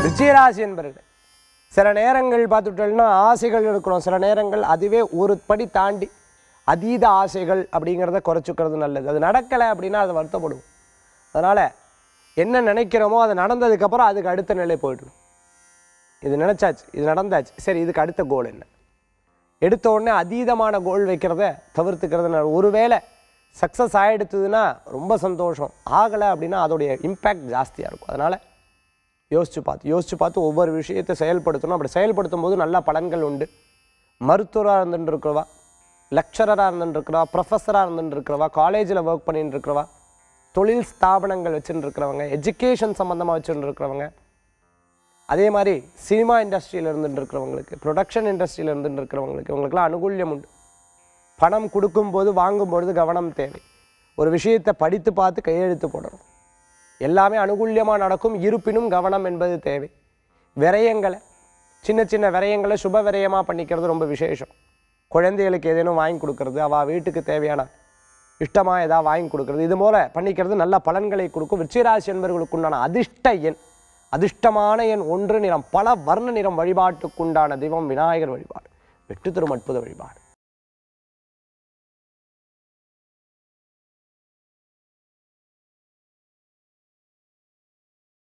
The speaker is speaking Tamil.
ரிச்சிகராசி என்பர்கள் சில நேரங்கள் பார்த்துட்டோம்னா ஆசைகள் இருக்கிறோம் சில நேரங்கள் அதுவே ஒரு படி தாண்டி அதீத ஆசைகள் அப்படிங்கிறத குறைச்சிக்கிறது நல்லது அது நடக்கலை அப்படின்னா அது வருத்தப்படுவோம் அதனால் என்ன நினைக்கிறோமோ அது நடந்ததுக்கப்புறம் அதுக்கு அடுத்த நிலை போயிடணும் இது நினச்சாச்சு இது நடந்தாச்சு சரி இதுக்கு அடுத்த கோல் என்ன எடுத்த உடனே அதீதமான கோல் வைக்கிறத தவிர்த்துக்கிறது நல்லது. ஒருவேளை சக்ஸஸ் ஆகிடுத்துதுன்னா ரொம்ப சந்தோஷம் ஆகலை அப்படின்னா அதோடைய இம்பேக்ட் ஜாஸ்தியாக இருக்கும் அதனால் யோசிச்சு பார்த்து யோசிச்சு பார்த்து ஒவ்வொரு விஷயத்தை செயல்படுத்தணும் அப்படி செயல்படுத்தும் போது நல்ல பலன்கள் உண்டு மருத்துவராக இருந்துட்டு இருக்கிறவா லெக்சரராக இருந்துட்டு இருக்கிறவா ப்ரொஃபஸராக இருந்துட்டு இருக்கிறவா காலேஜில் ஒர்க் பண்ணிட்டு இருக்கிறவா தொழில் ஸ்தாபனங்கள் வச்சுட்டு இருக்கிறவங்க எஜுகேஷன் சம்மந்தமாக வச்சுட்டு இருக்கிறவங்க அதே மாதிரி சினிமா இண்டஸ்ட்ரியில் இருந்துட்டு இருக்கிறவங்களுக்கு ப்ரொடக்ஷன் இண்டஸ்ட்ரியில் இருந்துட்டு இருக்கிறவங்களுக்கு இவங்களுக்குலாம் அனுகூல்யம் உண்டு பணம் கொடுக்கும்போது வாங்கும்பொழுது கவனம் தேவை ஒரு விஷயத்தை படித்து பார்த்து கையெழுத்து போடணும் எல்லாமே அனுகூல்யமாக நடக்கும் இருப்பினும் கவனம் என்பது தேவை விரயங்களை சின்ன சின்ன விரயங்களை சுப விரயமாக பண்ணிக்கிறது ரொம்ப விசேஷம் குழந்தைகளுக்கு ஏதேனும் வாங்கி கொடுக்கறது அவள் வீட்டுக்கு தேவையான இஷ்டமாக ஏதாவது வாங்கி கொடுக்கறது இது போல பண்ணிக்கிறது நல்ல பலன்களை கொடுக்கும் விருச்சிகராசி என்பவர்களுக்கு உண்டான அதிர்ஷ்ட எண் அதிர்ஷ்டமான எண் ஒன்று நிறம் பல வர்ண நிறம் வழிபாட்டுக்குண்டான தெய்வம் விநாயகர் வழிபாடு வெற்றி தரும் அற்புத வழிபாடு